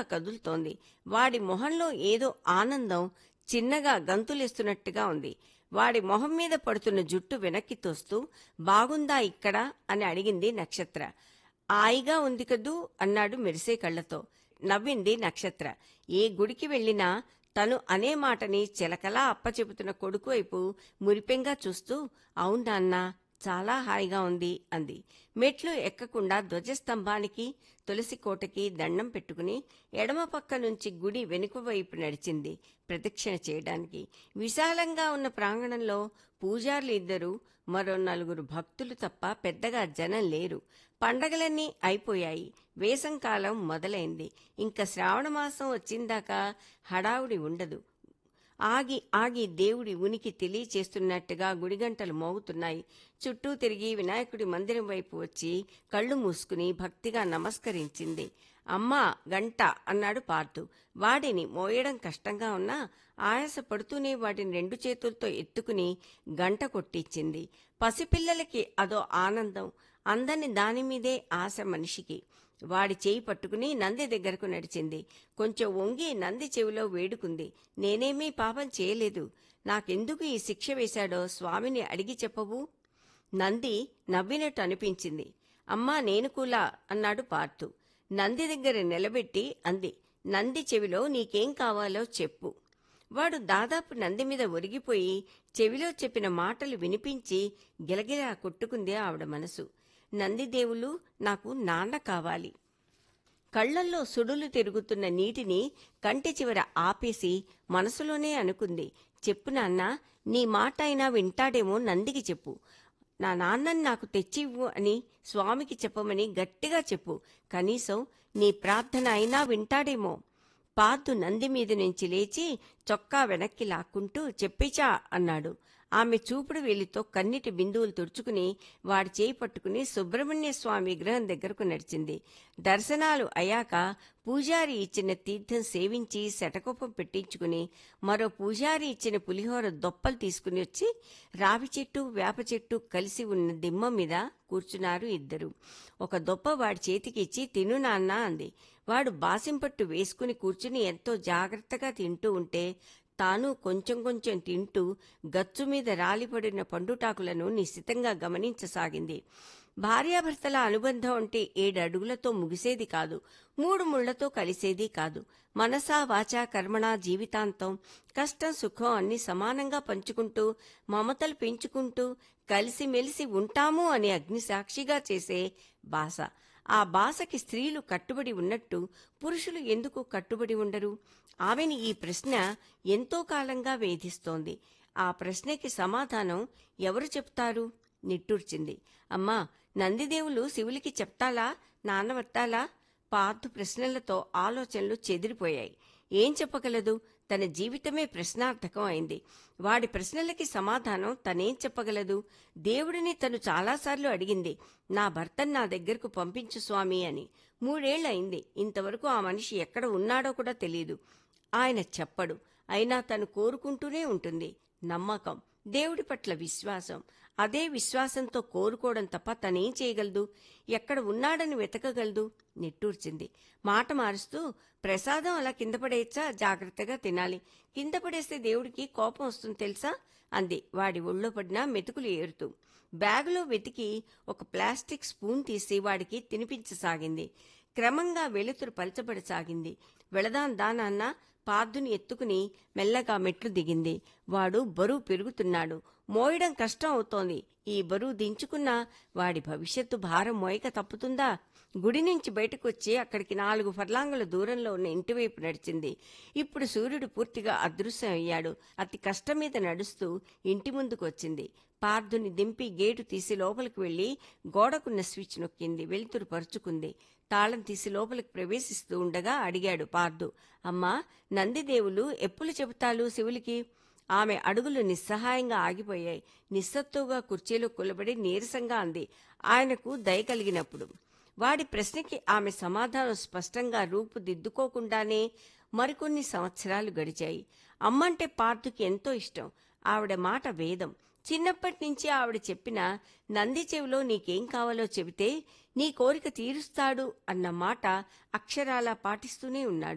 కదులుతోంది వాడి మొహంలో ఏదో ఆనందం చిన్నగా గంతులేస్తున్నట్టుగా ఉంది వాడి మొహం మీద పడుతున్న జుట్టు వెనక్కి తోస్తూ బాగుందా ఇక్కడ అని అడిగింది నక్షత్ర హాయిగా ఉంది కదూ అన్నాడు మెరిసే కళ్ళతో నవ్వింది నక్షత్ర ఏ గుడికి వెళ్ళినా తను అనే మాటని చిలకలా అప్పచెబుతున్న కొడుకు వైపు మురిపెంగా చూస్తూ అవును నాన్న చాలా హాయిగా ఉంది అంది మెట్లు ఎక్కకుండా ధ్వజస్తంభానికి తులసి కోటకి దండం పెట్టుకుని ఎడమ పక్క నుంచి గుడి వెనుక వైపు నడిచింది ప్రదక్షిణ చేయడానికి విశాలంగా ఉన్న ప్రాంగణంలో పూజారులు ఇద్దరు మరో నలుగురు భక్తులు తప్ప పెద్దగా జనం లేరు పండగలన్నీ అయిపోయాయి వేసంకాలం మొదలైంది ఇంకా శ్రావణమాసం వచ్చిందాకా హడావుడి ఉండదు ఆగి ఆగి దేవుడి ఉనికి తెలియచేస్తున్నట్టుగా గుడిగంటలు మోగుతున్నాయి చుట్టూ తిరిగి వినాయకుడి మందిరం వైపు వచ్చి కళ్ళు మూసుకుని భక్తిగా నమస్కరించింది అమ్మా గంట అన్నాడు పార్థు వాడిని మోయడం కష్టంగా ఉన్నా ఆయాస పడుతూనే వాటిని రెండు చేతులతో ఎత్తుకుని గంట కొట్టించింది పసిపిల్లలకి అదో ఆనందం అందని దానిమీదే ఆశ మనిషికి వాడి చేయి పట్టుకుని నంది దగ్గరకు నడిచింది కొంచెం వంగి నంది చెవిలో వేడుకుంది నేనేమీ పాపం చేయలేదు నాకెందుకు ఈ శిక్ష వేశాడో స్వామిని అడిగి చెప్పవు నంది నవ్వినట్టు అనిపించింది అమ్మా నేను కూడా అన్నాడు పార్థు నంది దగ్గర నిలబెట్టి అంది నంది చెవిలో నీకేం కావాలో చెప్పు వాడు దాదాపు నంది మీద ఒరిగిపోయి చెవిలో చెప్పిన మాటలు వినిపించి గిలగిలా కొట్టుకుంది ఆవిడ మనసు నందిదేవులు నాకు నాన్న కావాలి కళ్లల్లో సుడులు తిరుగుతున్న నీటిని కంటి చివర ఆపేసి మనసులోనే అనుకుంది చెప్పు నాన్న నీ మాట అయినా వింటాడేమో నందికి చెప్పు నా నాన్నని నాకు తెచ్చివ్వు అని స్వామికి చెప్పమని గట్టిగా చెప్పు కనీసం నీ ప్రార్థన అయినా వింటాడేమో పాతు నంది మీద నుంచి లేచి చొక్కా వెనక్కి లాక్కుంటూ చెప్పేచా అన్నాడు ఆమె చూపుడు వేలితో కన్నిటి బిందువులు తుడుచుకుని వాడి చేయి పట్టుకుని సుబ్రహ్మణ్య స్వామి విగ్రహం దగ్గరకు నడిచింది దర్శనాలు అయ్యాక పూజారి ఇచ్చిన తీర్థం సేవించి శటకోపం పెట్టించుకుని మరో పూజారి ఇచ్చిన పులిహోర దొప్పలు తీసుకుని వచ్చి రావి చెట్టు వేప చెట్టు కలిసి ఉన్న దిమ్మ మీద కూర్చున్నారు ఇద్దరు ఒక దొప్ప వాడి చేతికి ఇచ్చి తిను నాన్న అంది వాడు బాసింపట్టు వేసుకుని కూర్చుని ఎంతో జాగ్రత్తగా తింటూ ఉంటే తాను కొంచెం కొంచెం తింటూ గచ్చు మీద రాలిపడిన పండుటాకులను నిశ్చితంగా గమనించసాగింది భార్యాభర్తల అనుబంధం అంటే ఏడు అడుగులతో ముగిసేది కాదు మూడు ముళ్లతో కలిసేది కాదు మనసా వాచా కర్మణ జీవితాంతం కష్టం సుఖం అన్ని సమానంగా పంచుకుంటూ మమతలు పెంచుకుంటూ కలిసిమెలిసి ఉంటాము అని అగ్ని సాక్షిగా చేసే భాష ఆ భాషకి స్త్రీలు కట్టుబడి ఉన్నట్టు పురుషులు ఎందుకు కట్టుబడి ఉండరు ఆమెని ఈ ప్రశ్న ఎంతో కాలంగా వేధిస్తోంది ఆ ప్రశ్నకి సమాధానం ఎవరు చెప్తారు నిట్టూర్చింది అమ్మా నందిదేవులు శివులికి చెప్తాలా నాన్నవత్తాలా పాతు ప్రశ్నలతో ఆలోచనలు చెదిరిపోయాయి ఏం చెప్పగలదు తన జీవితమే ప్రశ్నార్థకం అయింది వాడి ప్రశ్నలకి సమాధానం తనేం చెప్పగలదు దేవుడిని తను చాలాసార్లు అడిగింది నా భర్తను నా దగ్గరకు పంపించు స్వామి అని మూడేళ్లయింది ఇంతవరకు ఆ మనిషి ఎక్కడ ఉన్నాడో కూడా తెలియదు ఆయన చెప్పడు అయినా తను కోరుకుంటూనే ఉంటుంది నమ్మకం దేవుడి పట్ల విశ్వాసం అదే విశ్వాసంతో కోరుకోవడం తప్ప తనేం చేయగలదు ఎక్కడ ఉన్నాడని వెతకగలదు నిట్టూర్చింది మాట మారుస్తూ ప్రసాదం అలా కింద పడేయచ్చా జాగ్రత్తగా తినాలి కింద పడేస్తే దేవుడికి కోపం వస్తుంది తెలుసా అంది వాడి ఒళ్ళో పడిన మెతుకులు ఏరుతూ బ్యాగులో వెతికి ఒక ప్లాస్టిక్ స్పూన్ తీసి వాడికి తినిపించసాగింది క్రమంగా వెలుతురు పలచబడసాగింది వెళదాం దానాన్న పార్థుని ఎత్తుకుని మెల్లగా మెట్లు దిగింది వాడు బరువు పెరుగుతున్నాడు మోయడం కష్టం అవుతోంది ఈ బరువు దించుకున్నా వాడి భవిష్యత్తు భారం మోయక తప్పుతుందా గుడి నుంచి బయటకు వచ్చి అక్కడికి నాలుగు ఫర్లాంగుల దూరంలో ఉన్న ఇంటివైపు నడిచింది ఇప్పుడు సూర్యుడు పూర్తిగా అదృశ్యం అయ్యాడు అతి కష్టం మీద నడుస్తూ ఇంటి ముందుకు వచ్చింది పార్థుని దింపి గేటు తీసి లోపలికి వెళ్లి గోడకున్న స్విచ్ నొక్కింది వెలుతురు పరుచుకుంది తాళం తీసి లోపలికి ప్రవేశిస్తూ ఉండగా అడిగాడు పార్థు అమ్మా నందిదేవులు ఎప్పుడు చెబుతాలు శివులికి ఆమె అడుగులు నిస్సహాయంగా ఆగిపోయాయి నిస్సత్తుగా కుర్చీలో కులబడి నీరసంగా అంది ఆయనకు దయ కలిగినప్పుడు వాడి ప్రశ్నకి ఆమె సమాధానం స్పష్టంగా రూపుదిద్దుకోకుండానే మరికొన్ని సంవత్సరాలు గడిచాయి అమ్మంటే పార్థుకి ఎంతో ఇష్టం ఆవిడ మాట వేదం చిన్నప్పటి నుంచి ఆవిడ చెప్పిన నంది చెవిలో నీకేం కావాలో చెబితే నీ కోరిక తీరుస్తాడు అన్న మాట అక్షరాలా పాటిస్తూనే ఉన్నాడు